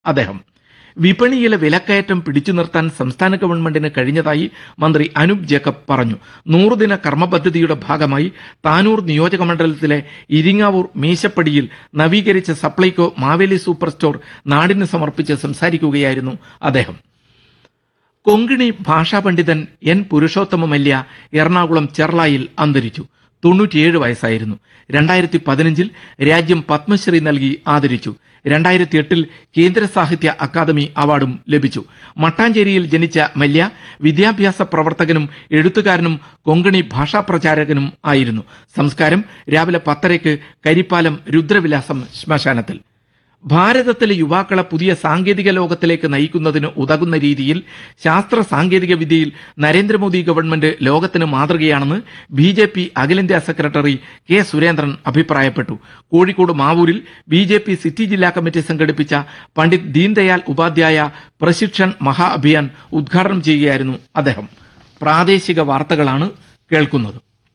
അദ്ദേഹം വിപണിയിലെ വിലക്കയറ്റം പിടിച്ചു നിർത്താൻ സംസ്ഥാന ഗവൺമെന്റിന് കഴിഞ്ഞതായി മന്ത്രി അനൂപ് ജേക്കബ് പറഞ്ഞു നൂറുദിന കർമ്മ പദ്ധതിയുടെ ഭാഗമായി താനൂർ നിയോജക മണ്ഡലത്തിലെ ഇരിങ്ങാവൂർ മീശപ്പടിയിൽ നവീകരിച്ച സപ്ലൈകോ മാവേലി സൂപ്പർ സ്റ്റോർ നാടിന് സമർപ്പിച്ച് സംസാരിക്കുകയായിരുന്നു അദ്ദേഹം കൊങ്കിണി ഭാഷാ പണ്ഡിതൻ എൻ പുരുഷോത്തമമല്യ എറണാകുളം ചെർളായിൽ അന്തരിച്ചു തൊണ്ണൂറ്റിയേഴ് വയസ്സായിരുന്നു രണ്ടായിരത്തി പതിനഞ്ചിൽ രാജ്യം പത്മശ്രീ നൽകി ആദരിച്ചു രണ്ടായിരത്തി എട്ടിൽ കേന്ദ്ര സാഹിത്യ അക്കാദമി അവാർഡും ലഭിച്ചു മട്ടാഞ്ചേരിയിൽ ജനിച്ച മല്യ വിദ്യാഭ്യാസ പ്രവർത്തകനും എഴുത്തുകാരനും കൊങ്കണി ഭാഷാ പ്രചാരകനും ആയിരുന്നു സംസ്കാരം രാവിലെ പത്തരയ്ക്ക് കരിപ്പാലം രുദ്രവിലാസം ശ്മശാനത്തിൽ ഭാരതത്തിലെ യുവാക്കളെ പുതിയ സാങ്കേതിക ലോകത്തിലേക്ക് നയിക്കുന്നതിന് ഉതകുന്ന രീതിയിൽ ശാസ്ത്ര സാങ്കേതിക വിദ്യയിൽ നരേന്ദ്രമോദി ഗവൺമെന്റ് ലോകത്തിന് മാതൃകയാണെന്ന് ബി ജെ പി അഖിലേന്ത്യാ സെക്രട്ടറി കെ സുരേന്ദ്രൻ അഭിപ്രായപ്പെട്ടു കോഴിക്കോട് മാവൂരിൽ ബി ജെ പി സിറ്റി ജില്ലാ കമ്മിറ്റി സംഘടിപ്പിച്ച പണ്ഡിറ്റ് ദീൻദയാൽ ഉപാധ്യായ പ്രശിക്ഷൺ മഹാ അഭിയാൻ ഉദ്ഘാടനം ചെയ്യുകയായിരുന്നു അദ്ദേഹം പ്രാദേശിക വാർത്തകളാണ് കേൾക്കുന്നത്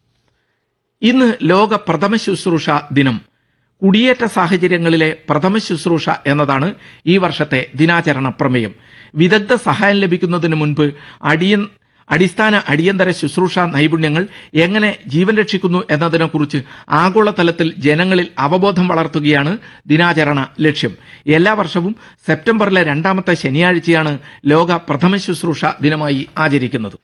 ഇന്ന് ലോക പ്രഥമ ശുശ്രൂഷ ദിനം കുടിയേറ്റ സാഹചര്യങ്ങളിലെ പ്രഥമ ശുശ്രൂഷ എന്നതാണ് ഈ വർഷത്തെ ദിനാചരണ പ്രമേയം വിദഗ്ധ സഹായം ലഭിക്കുന്നതിന് മുൻപ് അടിയൻ അടിസ്ഥാന അടിയന്തര ശുശ്രൂഷ നൈപുണ്യങ്ങൾ എങ്ങനെ ജീവൻ രക്ഷിക്കുന്നു എന്നതിനെക്കുറിച്ച് ആഗോളതലത്തിൽ ജനങ്ങളിൽ അവബോധം വളർത്തുകയാണ് ദിനാചരണ ലക്ഷ്യം എല്ലാ വർഷവും സെപ്റ്റംബറിലെ രണ്ടാമത്തെ ശനിയാഴ്ചയാണ് ലോക പ്രഥമ ശുശ്രൂഷ ദിനമായി ആചരിക്കുന്നത്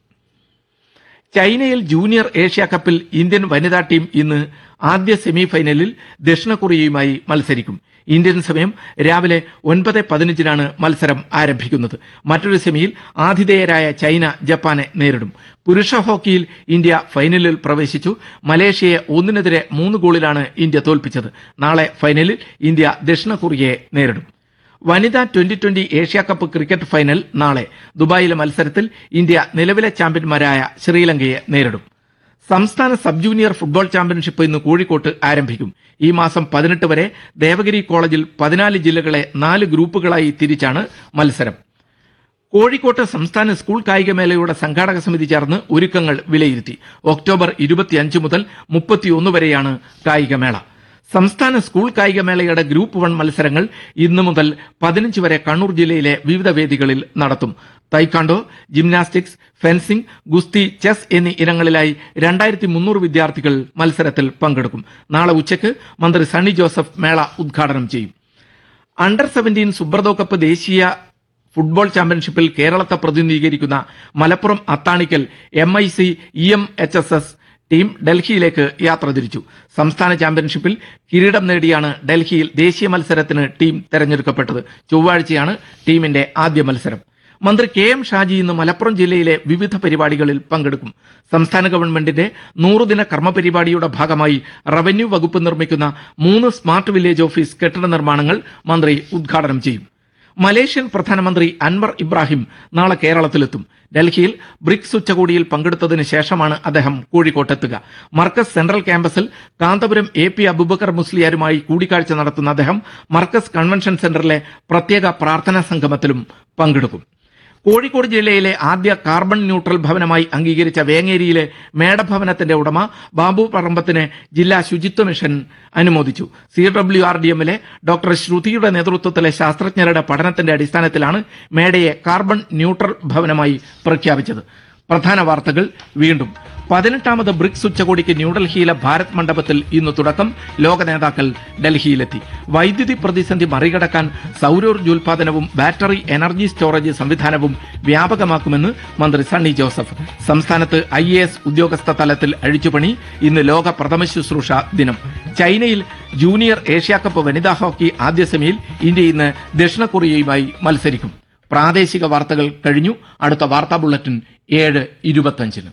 ചൈനയിൽ ജൂനിയർ ഏഷ്യ കപ്പിൽ ഇന്ത്യൻ വനിതാ ടീം ഇന്ന് ആദ്യ സെമി ഫൈനലിൽ ദക്ഷിണ കൊറിയയുമായി മത്സരിക്കും ഇന്ത്യൻ സമയം രാവിലെ ഒൻപത് പതിനഞ്ചിനാണ് മത്സരം ആരംഭിക്കുന്നത് മറ്റൊരു സെമിയിൽ ആതിഥേയരായ ചൈന ജപ്പാനെ നേരിടും പുരുഷ ഹോക്കിയിൽ ഇന്ത്യ ഫൈനലിൽ പ്രവേശിച്ചു മലേഷ്യയെ ഒന്നിനെതിരെ മൂന്ന് ഗോളിലാണ് ഇന്ത്യ തോൽപ്പിച്ചത് നാളെ ഫൈനലിൽ ഇന്ത്യ ദക്ഷിണ കൊറിയയെ നേരിടും വനിതാ twenty twenty Asia cup cricket final നാളെ ദുബായിലെ മത്സരത്തിൽ ഇന്ത്യ നിലവിലെ ചാമ്പ്യന്മാരായ ശ്രീലങ്കയെ നേരിടും സംസ്ഥാന സബ് ജൂനിയർ ഫുട്ബോൾ ചാമ്പ്യൻഷിപ്പ് ഇന്ന് കോഴിക്കോട്ട് ആരംഭിക്കും ഈ മാസം പതിനെട്ട് വരെ ദേവഗിരി കോളേജിൽ പതിനാല് ജില്ലകളെ നാല് ഗ്രൂപ്പുകളായി തിരിച്ചാണ് മത്സരം കോഴിക്കോട്ട് സംസ്ഥാന സ്കൂൾ കായികമേളയുടെ സംഘാടക സമിതി ചേർന്ന് ഒരുക്കങ്ങൾ വിലയിരുത്തി ഒക്ടോബർ ഇരുപത്തിയഞ്ച് മുതൽ മുപ്പത്തിയൊന്ന് വരെയാണ് കായികമേള സംസ്ഥാന സ്കൂൾ കായികമേളയുടെ ഗ്രൂപ്പ് വൺ മത്സരങ്ങൾ ഇന്നു മുതൽ പതിനഞ്ച് വരെ കണ്ണൂർ ജില്ലയിലെ വിവിധ വേദികളിൽ നടത്തും തൈക്കാണ്ടോ ജിംനാസ്റ്റിക്സ് ഫെൻസിംഗ് ഗുസ്തി ചെസ് എന്നീ ഇനങ്ങളിലായി രണ്ടായിരത്തി മുന്നൂറ് വിദ്യാർത്ഥികൾ മത്സരത്തിൽ പങ്കെടുക്കും നാളെ ഉച്ചയ്ക്ക് മന്ത്രി സണ്ണി ജോസഫ് മേള ഉദ്ഘാടനം ചെയ്യും അണ്ടർ സെവന്റീൻ സുബ്രതോ കപ്പ് ദേശീയ ഫുട്ബോൾ ചാമ്പ്യൻഷിപ്പിൽ കേരളത്തെ പ്രതിനിധീകരിക്കുന്ന Malappuram Athanikkal M I C E M H S S team ഡൽഹിയിലേക്ക് യാത്ര തിരിച്ചു സംസ്ഥാന ചാമ്പ്യൻഷിപ്പിൽ കിരീടം നേടിയാണ് ഡൽഹിയിൽ ദേശീയ മത്സരത്തിന് ടീം തെരഞ്ഞെടുക്കപ്പെട്ടത് ചൊവ്വാഴ്ചയാണ് ടീമിന്റെ ആദ്യ മത്സരം മന്ത്രി കെ എം ഷാജി ഇന്ന് മലപ്പുറം ജില്ലയിലെ വിവിധ പരിപാടികളിൽ പങ്കെടുക്കും സംസ്ഥാന ഗവൺമെന്റിന്റെ നൂറുദിന കർമ്മ പരിപാടിയുടെ ഭാഗമായി റവന്യൂ വകുപ്പ് നിർമ്മിക്കുന്ന മൂന്ന് സ്മാർട്ട് വില്ലേജ് ഓഫീസ് കെട്ടിട നിർമ്മാണങ്ങൾ മന്ത്രി ഉദ്ഘാടനം ചെയ്യും മലേഷ്യൻ പ്രധാനമന്ത്രി അൻവർ ഇബ്രാഹിം നാളെ കേരളത്തിലെത്തും ഡൽഹിയിൽ ബ്രിക്സ് ഉച്ചകോടിയിൽ പങ്കെടുത്തതിന് ശേഷമാണ് അദ്ദേഹം കോഴിക്കോട്ടെത്തുക മർക്കസ് സെൻട്രൽ ക്യാമ്പസിൽ കാന്തപുരം എ പി അബുബക്കർ മുസ്ലിയാരുമായി കൂടിക്കാഴ്ച നടത്തുന്ന അദ്ദേഹം മർക്കസ് കൺവെൻഷൻ സെന്ററിലെ പ്രത്യേക പ്രാർത്ഥനാ സംഗമത്തിലും പങ്കെടുക്കും കോഴിക്കോട് ജില്ലയിലെ ആദ്യ കാർബൺ ന്യൂട്രൽ ഭവനമായി അംഗീകരിച്ച വേങ്ങേരിയിലെ മേടഭവനത്തിന്റെ ഉടമ ബാബു പറമ്പത്തിന് ജില്ലാ ശുചിത്വ മിഷൻ അനുമോദിച്ചു സി ഡബ്ല്യു ആർ ഡി എമ്മിലെ ഡോക്ടർ ശ്രുതിയുടെ നേതൃത്വത്തിലെ ശാസ്ത്രജ്ഞരുടെ പഠനത്തിന്റെ അടിസ്ഥാനത്തിലാണ് മേടയെ കാർബൺ ന്യൂട്രൽ ഭവനമായി പ്രഖ്യാപിച്ചത് പ്രധാന വാർത്തകൾ വീണ്ടും പതിനെട്ടാമത് ബ്രിക്സ് ഉച്ചകോടിക്ക് ന്യൂഡൽഹിയിലെ ഭാരത് മണ്ഡപത്തിൽ ഇന്ന് തുടക്കം ലോക നേതാക്കൾ ഡൽഹിയിലെത്തി വൈദ്യുതി പ്രതിസന്ധി മറികടക്കാൻ സൗരോർജ്ജോൽപാദനവും ബാറ്ററി എനർജി സ്റ്റോറേജ് സംവിധാനവും വ്യാപകമാക്കുമെന്ന് മന്ത്രി സണ്ണി ജോസഫ് സംസ്ഥാനത്ത് ഐ എ എസ് ഉദ്യോഗസ്ഥ തലത്തിൽ അഴിച്ചുപണി ഇന്ന് ലോക പ്രഥമ ശുശ്രൂഷ ദിനം ചൈനയിൽ ജൂനിയർ ഏഷ്യാകപ്പ് വനിതാ ഹോക്കി ആദ്യ സെമിയിൽ ഇന്ത്യ ഇന്ന് ദക്ഷിണ കൊറിയയുമായി മത്സരിക്കും പ്രാദേശിക വാർത്തകൾ കഴിഞ്ഞു അടുത്ത വാർത്താ ബുള്ളറ്റിൻ ഏഴ് ഇരുപത്തഞ്ചിന്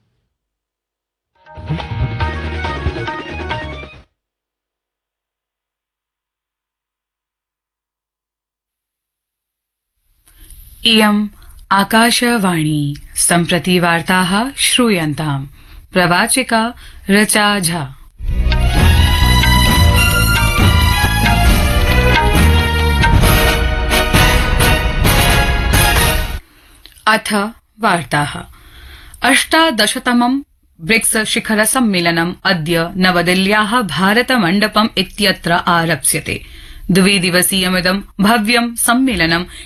इयम् आकाशवाणी सम्प्रति वार्ताः श्रूयन्ताम् प्रवाचिका रचा झा अथ वार्ताः अष्टादशतमं ब्रिक्स शिखर सम्मेलनम् अद्य नवदिल्ल्याः भारत मण्डपम् इत्यत्र आरप्स्यते द्विदिवसीयमिदं भव्यं सम्मेलनं